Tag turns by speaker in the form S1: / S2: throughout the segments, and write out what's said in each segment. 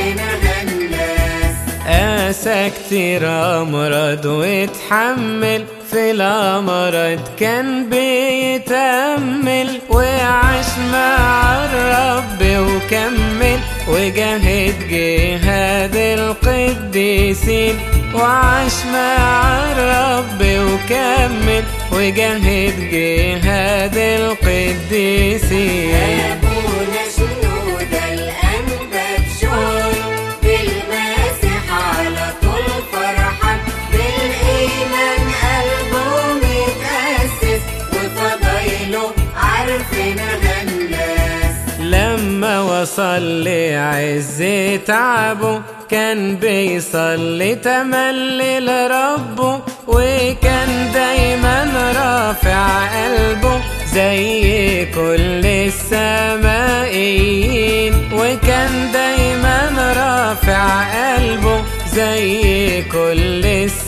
S1: عارفينها الناس
S2: قاسى كتير أمراض واتحمل في الأمراض كان بيتأمل وعاش مع الرب وكمل وجاهد جهاد القديسين وعاش مع الرب وكمل وجاهد جهاد القديسين
S1: أبونا شنودة الأنبا بشوي بالمسيح على طول فرحان بالإيمان قلبه متأسس وفضايله عارفينها الناس
S2: لما وصل لعز تعبه كان بيصلي تملي لربه وكان دايما رافع قلبه زي كل السمائيين وكان دايما رافع قلبه زي كل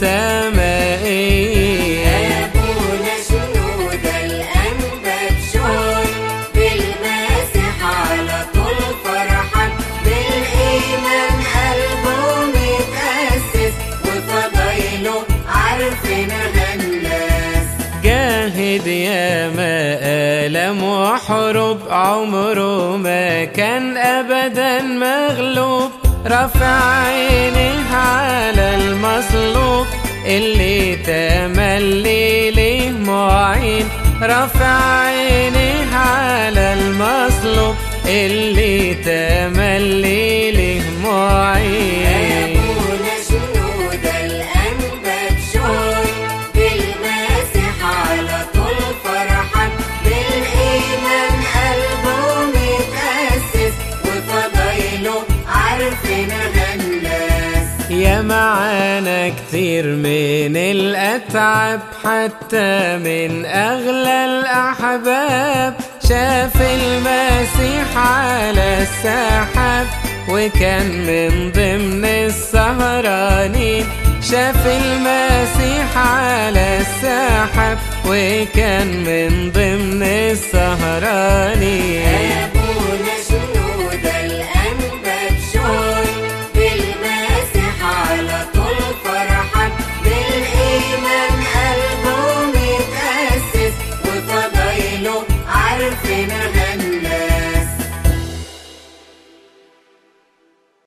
S2: السمائيين
S1: أبونا شنودة الأنبا بشوي بالمسيح على طول فرحان بالإيمان قلبه متأسس وفضايله عارفينها الناس
S2: جاهد يا ما ألم وحروب عمره ما كان أبدا مغلوب رفع عينيه على المصلوب اللي تملي ليه معين رفع عينيه على المصلوب اللي تملي ليه معين
S1: أبونا شنودة الأنبا بشوي بالمسيح على طول فرحان بالإيمان قلبه متأسس وفضايله عارفينها الناس
S2: يا معانا كتير من الأتعاب حتى من أغلى الأحباب شاف المسيح على السحاب وكان من ضمن السهرانين شاف المسيح على السحاب وكان من ضمن السهرانين